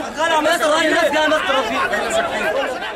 شغال عم يسرق الناس جايه ناس رفيق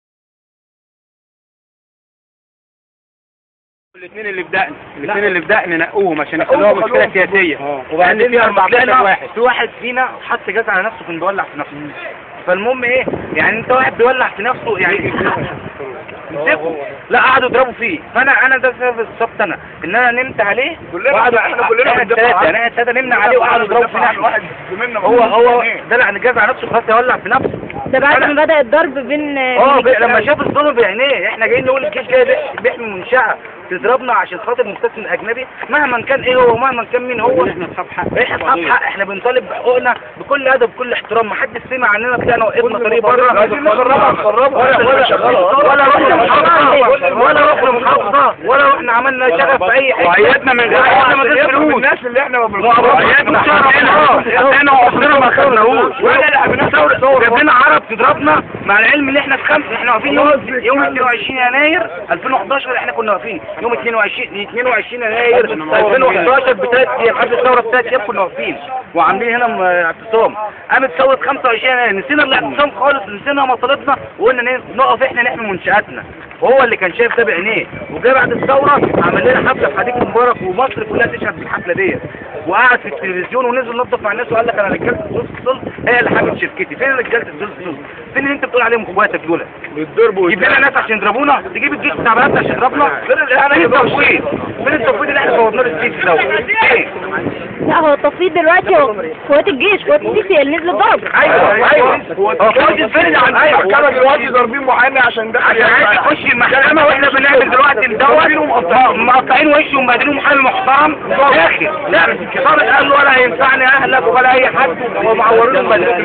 الاثنين اللي بدأنا الاثنين اللي بدأنا نقوهم عشان يخلوها مشكلة سياسية وبعدين في 14 واحد في واحد فينا حط جاز على نفسه كان بيولع في نفسه فالمهم ايه يعني انت واحد بيولع في نفسه يعني مسكه لا قعدوا يضربوا فيه فانا انا ده سبب الصبت انا ان انا نمت عليه كلنا وقعدوا احنا كلنا احنا بندافع التلاتة عنه. يعني احنا التلاتة نمنا عليه وقعدوا يضربوا فينا احنا واحد زميلنا هو هو ده لا جاز على نفسه خلاص يولع في نفسه ده بعد ما بدأ الضرب بين اه بين ب- لما شاف الظلم بعينيه احنا جايين نقول الجيش جاي بيح- بيحمي منشأة تضربنا عشان خاطر مستثمر اجنبي مهما كان ايه هو مهما كان مين هو احنا اصحاب حق احنا اصحاب حق احنا بنطالب بحقوقنا بكل ادب بكل احترام ما حدش سمع عننا طلعنا وقفنا طريق بره عايزين نخربها نخربها ولا ولا ولا رحنا محافظة ولا رحنا محافظة ولا رحنا عملنا شغف في اي حته وعيادنا من غير وعيادنا من غير فلوس الناس اللي احنا ما وعيادنا احنا وعمرنا ما خدناهوش ولا لا بنصور جاب لنا عرب تضربنا مع العلم ان احنا في خمسه احنا واقفين يوم يوم 22 يناير 2011 احنا كنا واقفين يوم 22 22 يناير 2011 بثلاث ايام قبل الثوره بثلاث ايام كنا واقفين وعاملين هنا م- اعتصام قامت ثوره 25 يناير نسينا الاعتصام خالص نسينا مطالبنا وقلنا ن- نقف احنا نحمي منشاتنا وهو اللي كان شايف ده بعينيه وجا بعد الثوره عمل لنا حفله في حديقه مبارك ومصر كلها تشهد بالحفله ديت وقعد في التلفزيون ونزل نظف مع الناس وقال لك انا رجاله الظلم الصلح هي اللي حامل شركتي فين رجاله الظلم الصلح فين اللي انت بتقول عليهم اخواتك دول بيتضربوا تجيب لنا ناس عشان يضربونا تجيب الجيش بتاع بلدنا عشان يضربنا فين ال- فين التفويض فين التفويض اللي احنا فوضناه للسيسي ده فين لا هو التفويض دلوقتي هو قوات الجيش قوات السيسي اللي نزلت ضرب ايوه ايوه هو فوض الفرد عن ايوه المحكمة دلوقتي ضاربين محامي عشان دخل عشان عايز يخش المحكمة واحنا بنعمل دلوقتي الدواء مقطعين وشه ومبهدلين محامي محترم داخل لا صارت قال له ولا هينفعني اهلك ولا اي حد ومعورين ومبهدلين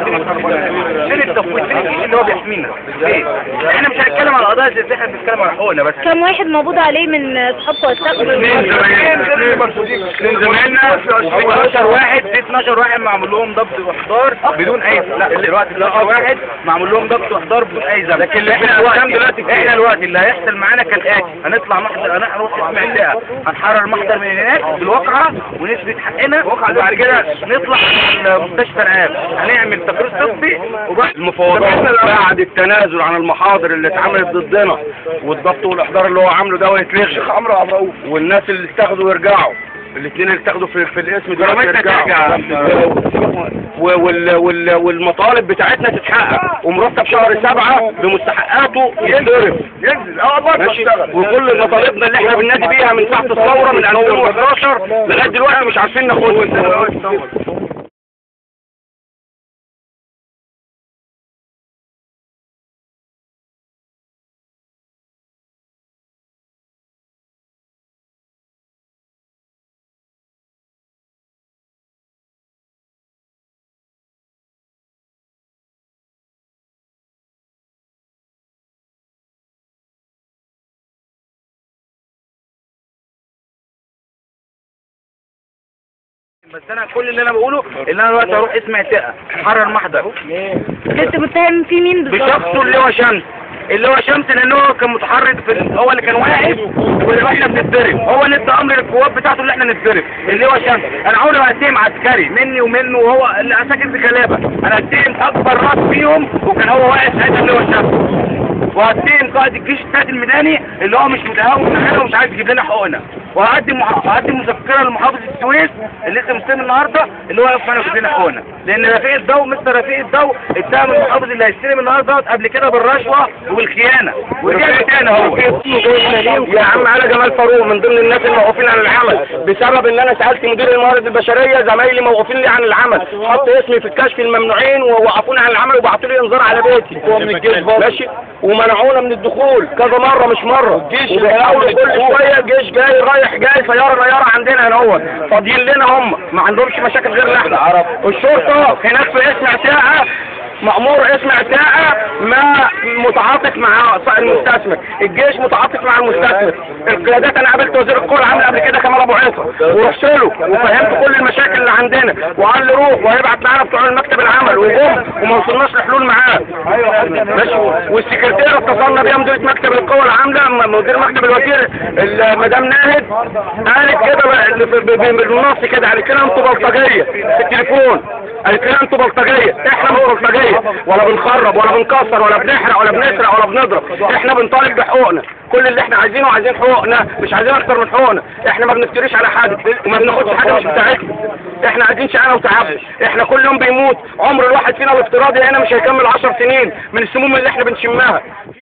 فين التفويض فين الجيش اللي هو بيحمينا فين احنا مش هنتكلم على قضايا زي دي احنا بنتكلم على حقوقنا بس كم واحد مقبوض عليه من اصحاب قوات اثنين اثنين زمايلنا 12 واحد في 12 واحد معمول لهم ضبط واحضار بدون اي لا دلوقتي 12 واحد معمول لهم ضبط واحضار بدون اي ذنب لكن احنا دلوقتي احنا دلوقتي اللي هيحصل معانا كالاتي هنطلع محضر هنروح اسم عندها هنحرر محضر من هناك بالواقعة ونثبت حقنا وبعد كده نطلع المستشفى العام هنعمل تقرير طبي وبعد المفاوضات بعد التنازل عن المحاضر اللي اتعملت ضدنا والضبط والاحضار اللي هو عامله ده يتلغي عمرو عبد الرؤوف والناس اللي اتاخدوا يرجعوا الاثنين اللي اتاخدوا في, في الاسم دلوقتي ضربتنا ترجع. يرجعوا و- وال وال والمطالب بتاعتنا تتحقق ومرتب شهر سبعة بمستحقاته يتضرب ينزل اه برضه ماشي اشتغل وكل مطالبنا اللي احنا بننادي بيها من ساعة الثورة من 2011 لغاية دلوقتي مش عارفين ناخدها بس انا كل اللي انا بقوله ان انا دلوقتي هروح اسم اعتقاء حرر محضر كنت متهم في مين بالظبط بشخصه اللي هو شمس اللي هو شمس لان هو كان متحرك في ال- هو اللي كان واقف واحنا بنتضرب هو اللي ادى امر للقوات بتاعته اللي احنا نتضرب اللي هو شمس انا عمري ما اتهم عسكري مني ومنه وهو اللي ساكن في جلابه انا اتهم اكبر راس فيهم وكان هو واقف ساعتها اللي هو شمس وهتهم قائد الجيش الثالث الميداني اللي هو مش متهاون معانا ومش عايز يجيب لنا حقوقنا وهقدم مح- هقدم مذكره لمحافظه السويس اللي لسه مستلم النهارده اللي هو يقف معانا ويجيب لنا حقوقنا لان رفيق الضوء مستر رفيق الضوء اتهم المحافظ اللي هيستلم النهارده قبل كده بالرشوه وبالخيانه ورجع تاني اهو يا عم انا جمال فاروق من ضمن الناس اللي موقوفين عن العمل بسبب ان انا سالت مدير الموارد البشريه زمايلي موقوفين لي عن العمل حط اسمي في الكشف الممنوعين ووقفوني عن العمل وبعتوا لي انذار على بيتي ماشي ومنعونا من الدخول كذا مره مش مره وبيحاولوا كل شويه جيش جاي رايح جاي سياره نياره عندنا هنا هو فاضيين لنا هم ما عندهمش مشاكل غير احنا الشرطه هناك في اسم عتاقه مأمور اسم عتاقة ما متعاطف مع المستثمر الجيش متعاطف مع المستثمر القيادات انا قابلت وزير القوى العامله قبل كده كمال ابو عيسى ورحت له وفهمت كل المشاكل اللي عندنا وقال لي روح وهيبعت معانا بتوع المكتب العمل وجم وما وصلناش لحلول معاه ماشي والسكرتيره اتصلنا بيها مديريه مكتب القوى العامله م- مدير مكتب الوزير ال- مدام ناهد قالت كده ب- ب- ب- بالنص كده قالت لنا انتوا بلطجيه في التليفون قالت لنا انتوا بلطجيه احنا مش ولا بنخرب ولا بنكسر ولا بنحرق ولا بنسرق ولا بنضرب احنا بنطالب بحقوقنا كل اللي احنا عايزينه عايزين حقوقنا مش عايزين اكتر من حقوقنا احنا ما بنفتريش على حد وما بناخدش حاجه مش بتاعتنا احنا عايزين شقانا وتعبنا احنا كل يوم بيموت عمر الواحد فينا الافتراضي هنا مش هيكمل 10 سنين من السموم اللي احنا بنشمها